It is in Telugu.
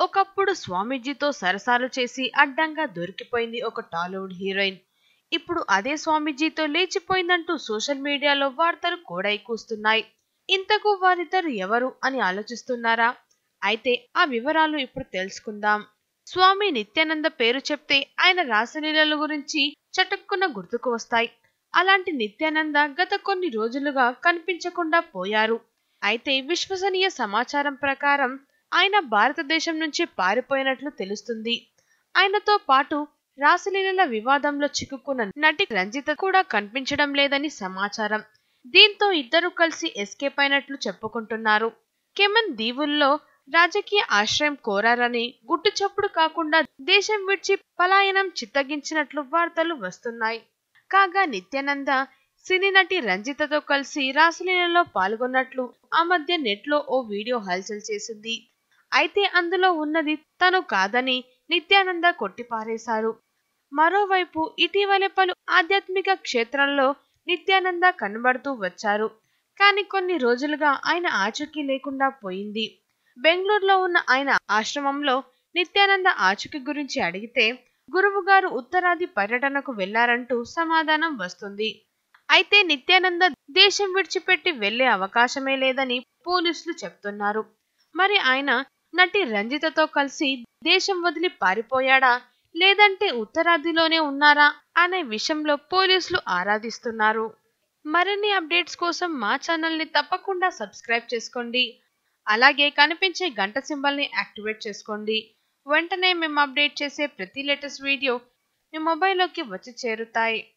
ఒకప్పుడు స్వామీజీతో సరసాలు చేసి అడ్డంగా దొరికిపోయింది ఒక టాలీవుడ్ హీరోయిన్ ఇప్పుడు అదే స్వామీజీతో లేచిపోయిందంటూ సోషల్ మీడియాలో వార్తలు కోడై కూస్తున్నాయి ఇంతకు వారిద్దరు ఎవరు అని ఆలోచిస్తున్నారా అయితే ఆ వివరాలు ఇప్పుడు తెలుసుకుందాం స్వామి నిత్యానంద పేరు చెప్తే ఆయన రాసలీలల గురించి చటుక్కున గుర్తుకు వస్తాయి అలాంటి నిత్యానంద గత కొన్ని రోజులుగా కనిపించకుండా పోయారు అయితే విశ్వసనీయ సమాచారం ప్రకారం ఆయన భారతదేశం నుంచి పారిపోయినట్లు తెలుస్తుంది ఆయనతో పాటు రాసలీలల వివాదంలో చిక్కుకున్న నటి రంజిత కూడా కనిపించడం లేదని సమాచారం దీంతో ఇద్దరు కలిసి ఎస్కేప్ అయినట్లు చెప్పుకుంటున్నారు కెమన్ దీవుల్లో రాజకీయ ఆశ్రయం కోరారని గుట్టు చప్పుడు కాకుండా దేశం విడిచి పలాయనం చిత్తగించినట్లు వార్తలు వస్తున్నాయి కాగా నిత్యానంద సినీ నటి రంజితతో కలిసి రాసలీలలో పాల్గొన్నట్లు ఆ మధ్య నెట్లో ఓ వీడియో హల్చల్ చేసింది అయితే అందులో ఉన్నది తను కాదని నిత్యానంద కొట్టిపారేశారు మరోవైపు ఇటీవలే పలు ఆధ్యాత్మిక క్షేత్రాల్లో నిత్యానంద కనబడుతూ వచ్చారు కానీ కొన్ని రోజులుగా ఆయన ఆచూకీ లేకుండా పోయింది బెంగళూరులో ఉన్న ఆయన ఆశ్రమంలో నిత్యానంద ఆచూకీ గురించి అడిగితే గురువు గారు ఉత్తరాది పర్యటనకు వెళ్లారంటూ సమాధానం వస్తుంది అయితే నిత్యానంద దేశం విడిచిపెట్టి వెళ్లే అవకాశమే లేదని పోలీసులు చెప్తున్నారు మరి ఆయన నటి రంజితతో కలిసి దేశం వదిలి పారిపోయాడా లేదంటే ఉత్తరాదిలోనే ఉన్నారా అనే విషయంలో పోలీసులు ఆరాధిస్తున్నారు మరిన్ని అప్డేట్స్ కోసం మా ఛానల్ని తప్పకుండా సబ్స్క్రైబ్ చేసుకోండి అలాగే కనిపించే గంట సింబల్ని యాక్టివేట్ చేసుకోండి వెంటనే మేము అప్డేట్ చేసే ప్రతి లేటెస్ట్ వీడియో మీ మొబైల్లోకి వచ్చి చేరుతాయి